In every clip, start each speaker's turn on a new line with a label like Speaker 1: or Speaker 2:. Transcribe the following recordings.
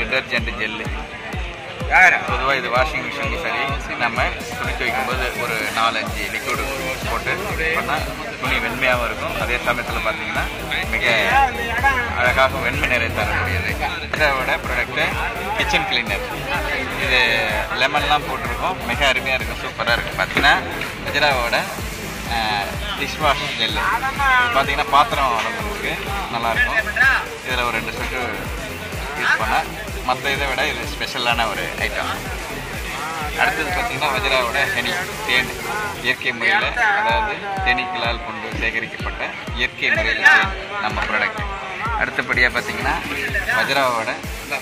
Speaker 1: detergent gel பொதுவாக இது washing machine சரி நம்ம துணி துவைக்கும்போது ஒரு நாலஞ்சு லிக்விடு போட்டு பண்ணால் துணி வெண்மையாகவும் இருக்கும் அதே சமயத்தில் பார்த்தீங்கன்னா மிக அழகாக வெண்மை நிறை தரக்கூடியது இதோட ப்ராடக்ட்டு கிச்சன் கிளீனர் இது லெமன்லாம் போட்டிருக்கோம் மிக அருமையாக இருக்கும் சூப்பராக இருக்கும் பார்த்தீங்கன்னா கஜராவோட டிஷ் வாஷ் ஜெல்லு பார்த்தீங்கன்னா பாத்திரம் வளர்க்குறதுக்கு நல்லாயிருக்கும் இதில் ஒரு ரெண்டு செட்டு யூஸ் பண்ணால் மற்ற இதை விட இது ஸ்பெஷலான ஒரு ஐட்டம் அடுத்தது பார்த்தீங்கன்னா வஜ்ராவோட ஹெனி தேன் இயற்கை முறையில் அதாவது தேனீக்களால் கொண்டு சேகரிக்கப்பட்ட இயற்கை முறையில் தேன் நம்ம ப்ராடக்ட் அடுத்தபடியாக பார்த்தீங்கன்னா வஜ்ராவோட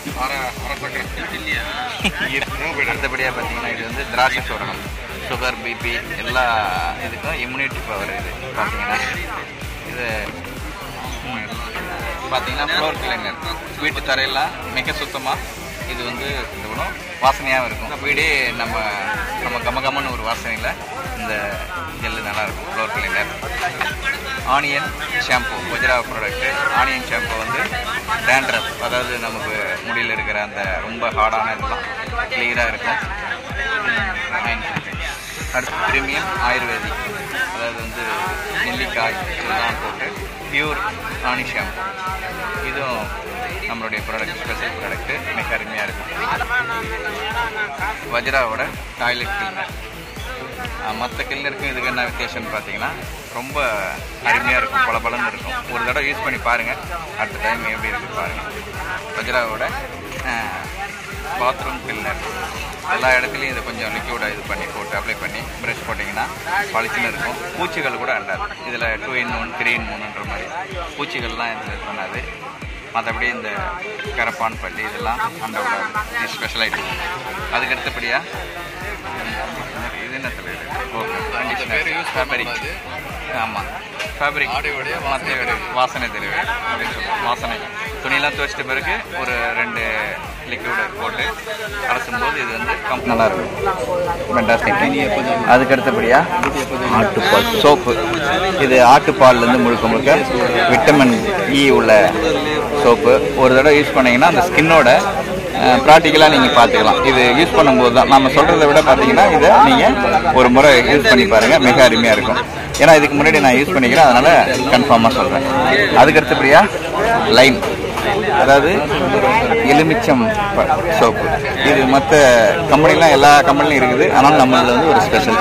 Speaker 1: அடுத்தபடியாக பார்த்தீங்கன்னா இது வந்து திராட்சை சூரணம் சுகர் பிபி எல்லா இதுக்கும் இம்யூனிட்டி பவர் இது பார்த்தீங்கன்னா இது ம், பார்த்தீங்கன்னா ஃப்ளோர் கிளீனர் வீட்டு தரையெல்லாம் மிக சுத்தமாக இது வந்து இது பண்ணும் வாசனையாகவும் இருக்கும் வீடே நம்ம நம்ம கமகமன்னு ஒரு வாசனையில் இந்த ஜெல்லு நல்லாயிருக்கும் ஃப்ளோர் கிளீனர் ஆனியன் ஷாம்பு குஜரா ப்ராடக்ட்டு ஆனியன் ஷாம்பு வந்து டேண்ட்ரப் அதாவது நமக்கு முடியில் இருக்கிற அந்த ரொம்ப ஹார்டான இதெல்லாம் கிளியராக இருக்கும் அடுத்து பிரீமியம் ஆயுர்வேதிக் அதாவது வந்து நெல்லிக்காய் இதெல்லாம் போட்டு பியூர் ஆனி ஷாம்பு இதுவும் நம்மளுடைய ப்ராடக்ட் ஸ்பெஷல் ப்ராடக்ட்டு மிக அருமையாக இருக்கும் வஜ்ராவோட டாய்லெட் கிளீனர் மற்ற கிளீனருக்கும் இதுக்கு என்ன வித்தியாசம்னு பார்த்தீங்கன்னா ரொம்ப அருமையாக இருக்கும் பல பலன்னு இருக்கும் ஒரு தடவை யூஸ் பண்ணி பாருங்கள் அடுத்த டைம் எப்படி இருக்கு பாருங்கள் வஜ்ராவோட பாத்ரூம் கிளீனர் எல்லா இடத்துலையும் இதை கொஞ்சம் லிக்யூடாக இது பண்ணி போட்டு அப்ளை பண்ணி ப்ரஷ் போட்டிங்கன்னா பளிச்சுன்னு இருக்கும் பூச்சிகள் கூட அண்டாது இதில் two in one three in ஒன்றுன்ற மாதிரி பூச்சிகள்லாம் இதில் இது பண்ணாது மற்றபடி இந்த கரப்பான் பள்ளி இதெல்லாம் அண்ட விடாது இது ஸ்பெஷல் ஐட்டம் அதுக்கு அடுத்தபடியாக இது என்ன தலைவர் ஓகே கண்டிஷனர் ஃபேப்ரிக் ஆமாம் ஃபேப்ரிக் மற்ற வாசனை தலைவர் அப்படின்னு சொல்லுவோம் வாசனை துணியெல்லாம் துவைச்சிட்ட பிறகு ஒரு ரெண்டு லிக்விட் போட்டு அலசும் போது இது வந்து கம் நல்லா இருக்கும் ஃபென்டாஸ்டிக் அதுக்கு அடுத்தபடியாக ஆட்டுப்பால் சோப்பு இது ஆட்டுப்பால்லேருந்து முழுக்க முழுக்க விட்டமின் இ உள்ள சோப்பு ஒரு தடவை யூஸ் பண்ணீங்கன்னா அந்த ஸ்கின்னோட ப்ராக்டிக்கலாக நீங்கள் பார்த்துக்கலாம் இது யூஸ் பண்ணும்போது தான் நம்ம சொல்கிறத விட பார்த்தீங்கன்னா இதை நீங்கள் ஒரு முறை யூஸ் பண்ணி பாருங்கள் மிக அருமையாக இருக்கும் ஏன்னா இதுக்கு முன்னாடி நான் யூஸ் பண்ணிக்கிறேன் அதனால் கன்ஃபார்மாக சொல்கிறேன் அதுக்கு அடுத்தபடியாக லைன் அதாவது எலுமிச்சம் சோப்பு இது மற்ற கம்பெனிலாம் எல்லா கம்பெனிலும் இருக்குது ஆனால் நம்மளது வந்து ஒரு ஸ்பெஷல்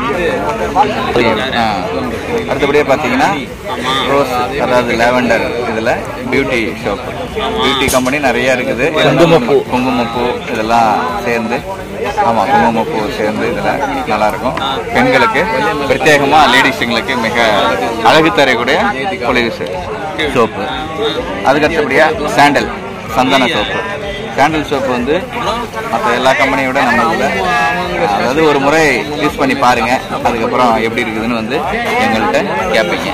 Speaker 1: அடுத்தபடியாக பார்த்தீங்கன்னா ரோஸ் அதாவது லேவெண்டர் இதில் பியூட்டி சோப்பு பியூட்டி கம்பெனி நிறைய இருக்குது குங்குமப்பூ குங்குமப்பூ இதெல்லாம் சேர்ந்து ஆமாம் குங்குமப்பூ சேர்ந்து இதில் நல்லாயிருக்கும் பெண்களுக்கு பிரத்யேகமாக லேடிஸுங்களுக்கு மிக அழகு தரக்கூடிய பொலிவு சோப்பு அதுக்கு அடுத்தபடியாக சாண்டல் சந்தன சோப்பு சாண்டல் சோப்பு வந்து மற்ற எல்லா கம்பெனியோட நம்ம இதில் அதாவது ஒரு முறை யூஸ் பண்ணி பாருங்க அதுக்கப்புறம் எப்படி இருக்குதுன்னு வந்து எங்கள்கிட்ட கேட்பீங்க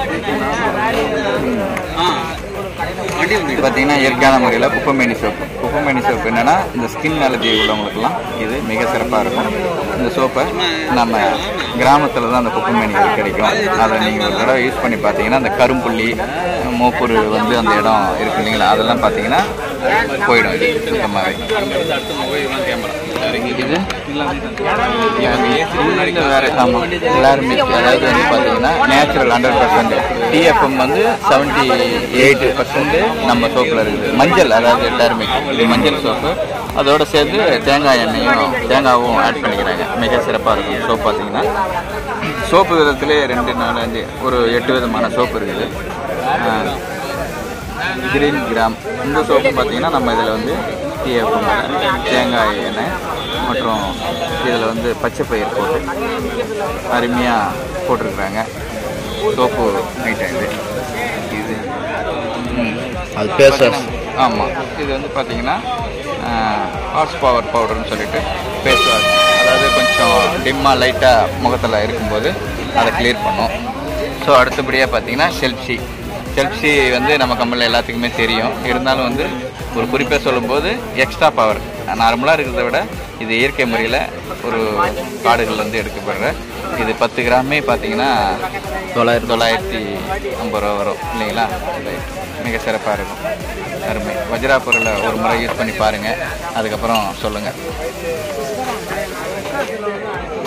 Speaker 1: இது பார்த்தீங்கன்னா இயற்கையான முறையில் குப்பமேனி சோப்பு குப்பமேனி சோப்பு என்னன்னா இந்த ஸ்கின் அலர்ஜி உள்ளவங்களுக்குலாம் இது மிக சிறப்பாக இருக்கும் இந்த சோப்பை நம்ம கிராமத்தில் தான் அந்த குப்பமேனிகள் கிடைக்கும் அதை நீங்கள் ஒரு தடவை யூஸ் பண்ணி பார்த்தீங்கன்னா அந்த கரும்புள்ளி மூப்புரு வந்து அந்த இடம் இருக்கு இல்லைங்களா அதெல்லாம் பார்த்தீங்கன்னா போயிடும் இது சுத்தமாகவே இது இது வேற ஆமாம் எல்லாருமே அதாவது வந்து பார்த்தீங்கன்னா நேச்சுரல் ஹண்ட்ரட் பர்சன்ட் டிஎஃப்எம் வந்து செவன்ட்டி எயிட் பர்சன்ட் நம்ம சோப்பில் இருக்குது மஞ்சள் அதாவது எல்லாருமே இது மஞ்சள் சோப்பு அதோட சேர்த்து தேங்காய் எண்ணெயும் தேங்காவும் ஆட் பண்ணிக்கிறாங்க மிக சிறப்பாக இருக்கும் சோப் பார்த்தீங்கன்னா சோப்பு விதத்திலே ரெண்டு நாலு அஞ்சு ஒரு எட்டு விதமான சோப்பு இருக்குது கிரீன் கிராம் இந்த சோப்பு பார்த்தீங்கன்னா நம்ம இதில் வந்து டிஎஃப் தேங்காய் எண்ணெய் மற்றும் இதில் வந்து பச்சை பயிர் போட்டு அருமையாக போட்டிருக்கிறாங்க சோப்பு ஐட்டம் இது இது ம்
Speaker 2: அது பேச
Speaker 1: ஆமாம் இது வந்து பார்த்தீங்கன்னா ஹார்ஸ் பவர் பவுடர்னு சொல்லிட்டு ஃபேஸ் வாஷ் அதாவது கொஞ்சம் டிம்மாக லைட்டாக முகத்தில் இருக்கும்போது அதை கிளியர் பண்ணும் ஸோ அடுத்தபடியாக பார்த்தீங்கன்னா செல்ஃப்சி செல்ஃப்சி வந்து நம்ம கம்பெனியில் எல்லாத்துக்குமே தெரியும் இருந்தாலும் வந்து ஒரு குறிப்பாக சொல்லும்போது எக்ஸ்ட்ரா பவர் நார்மலாக இருக்கிறத விட இது இயற்கை முறையில் ஒரு காடுகள்லேருந்து எடுக்கப்படுற இது பத்து கிராமே பார்த்தீங்கன்னா தொள்ளாயிரத்தி தொள்ளாயிரத்தி ஐம்பது ரூபா வரும் இல்லைங்களா இது மிக சிறப்பாக இருக்கும் அருமை வஜ்ரா பொருளை ஒரு முறை யூஸ் பண்ணி பாருங்கள் அதுக்கப்புறம் சொல்லுங்கள்